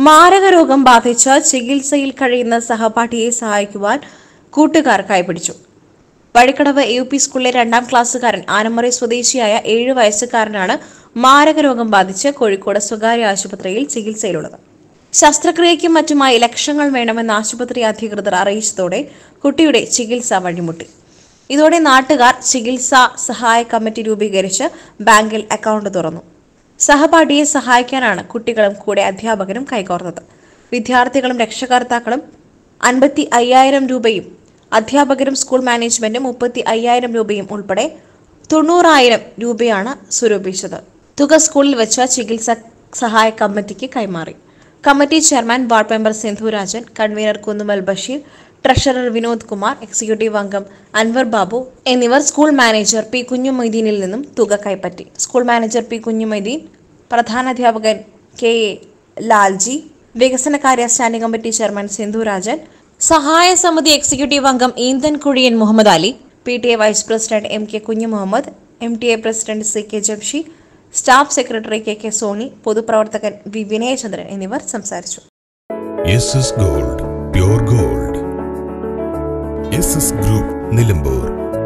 മാരക രോഗം ബാധിച്ച് ചികിത്സയിൽ കഴിയുന്ന സഹപാഠിയെ സഹായിക്കുവാൻ കൂട്ടുകാർ കൈപിടിച്ചു വഴിക്കടവ് യു പി സ്കൂളിലെ രണ്ടാം ക്ലാസ്സുകാരൻ ആനമറി സ്വദേശിയായ ഏഴ് വയസ്സുകാരനാണ് മാരക രോഗം ബാധിച്ച് കോഴിക്കോട് സ്വകാര്യ ആശുപത്രിയിൽ ചികിത്സയിലുള്ളത് ശസ്ത്രക്രിയയ്ക്കും മറ്റുമായി ലക്ഷങ്ങൾ വേണമെന്ന് ആശുപത്രി അധികൃതർ അറിയിച്ചതോടെ കുട്ടിയുടെ ചികിത്സ വഴിമുട്ടി ഇതോടെ നാട്ടുകാർ ചികിത്സാ സഹായ കമ്മിറ്റി രൂപീകരിച്ച് ബാങ്കിൽ അക്കൗണ്ട് തുറന്നു സഹപാഠിയെ സഹായിക്കാനാണ് കുട്ടികളും കൂടെ അധ്യാപകരും കൈകോർത്തത് വിദ്യാർത്ഥികളും രക്ഷകർത്താക്കളും അൻപത്തി അയ്യായിരം രൂപയും അധ്യാപകരും സ്കൂൾ മാനേജ്മെന്റും മുപ്പത്തി അയ്യായിരം രൂപയും ഉൾപ്പെടെ തൊണ്ണൂറായിരം രൂപയാണ് സ്വരൂപിച്ചത് തുക സ്കൂളിൽ വെച്ച ചികിത്സാ സഹായ കമ്മിറ്റിക്ക് കൈമാറി committee chairman ward member Sindhurajan convener Kunnummal Basheer treasurer Vinod Kumar executive അംഗം അൻവർ ബാബു എന്നിവർ സ്കൂൾ മാനേജർ പി കുഞ്ഞുമൊയ്തീനിൽ നിന്നും തുക കൈപ്പറ്റി സ്കൂൾ മാനേജർ പി കുഞ്ഞുമൊയ്തീൻ പ്രധാനാധ്യാപകൻ കെ എ ലാൽജി വികസനകാര്യ സ്റ്റാൻഡിംഗ് കമ്മിറ്റി ചെയർമാൻ സിന്ധുരാജൻ സഹായ സമിതി എക്സിക്യൂട്ടീവ് അംഗം Eenthan Kuzhiyan Muhammad Ali P T A vice president M K Kunju Muhammad M T A president C K Jamshi staff secretary K K Sony പൊതുപ്രവർത്തകൻ വി വിനയചന്ദ്രൻ എന്നിവർ സംസാരിച്ചു S S gold pure gold S S group Nilambur